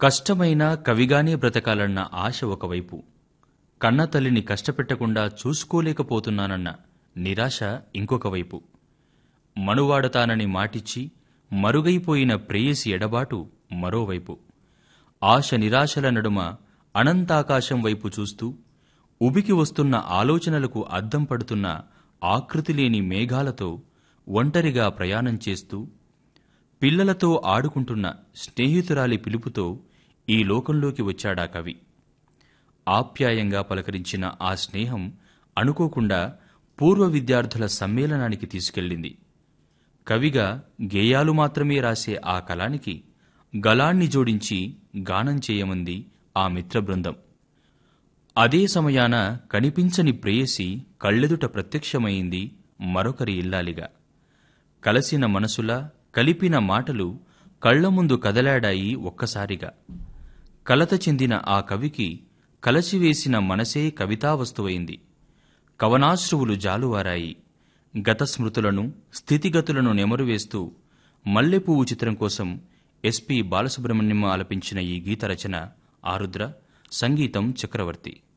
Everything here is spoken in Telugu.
కష్టమైన కవిగానే బ్రతకాలన్న ఆశ ఒకవైపు కన్నతల్లిని కష్టపెట్టకుండా చూసుకోలేకపోతున్నానన్న నిరాశ ఇంకొక వైపు మనువాడతానని మాటిచ్చి మరుగైపోయిన ప్రేయసి ఎడబాటు మరోవైపు ఆశ నిరాశల నడుమ అనంతాకాశం వైపు చూస్తూ ఉబికి వస్తున్న ఆలోచనలకు అద్దం పడుతున్న ఆకృతిలేని మేఘాలతో ఒంటరిగా ప్రయాణం చేస్తూ పిల్లలతో ఆడుకుంటున్న స్నేహితురాలి పిలుపుతో ఈ లోకంలోకి వచ్చాడా కవి ఆప్యాయంగా పలకరించిన ఆ స్నేహం అనుకోకుండా పూర్వ విద్యార్థుల సమ్మేళనానికి తీసుకెళ్ళింది కవిగా గేయాలు మాత్రమే రాసే ఆ కళానికి గళాన్ని జోడించి గానం చేయమంది ఆ మిత్ర బృందం అదే సమయాన కనిపించని ప్రేయసి కళ్ళెదుట ప్రత్యక్షమైంది మరొకరి ఇల్లాలిగా కలసిన మనసులా కలిపిన మాటలు కళ్ల ముందు కదలాడాయి ఒక్కసారిగా కలత చెందిన ఆ కవికి కలసివేసిన మనసే కవితా వస్తువైంది కవనాశ్రువులు జాలువారాయి గత స్మృతులను స్థితిగతులను నెమరువేస్తూ మల్లెపువ్వు చిత్రం కోసం ఎస్పి బాలసుబ్రహ్మణ్యం ఆలపించిన ఈ గీత రచన ఆరుద్ర సంగీతం చక్రవర్తి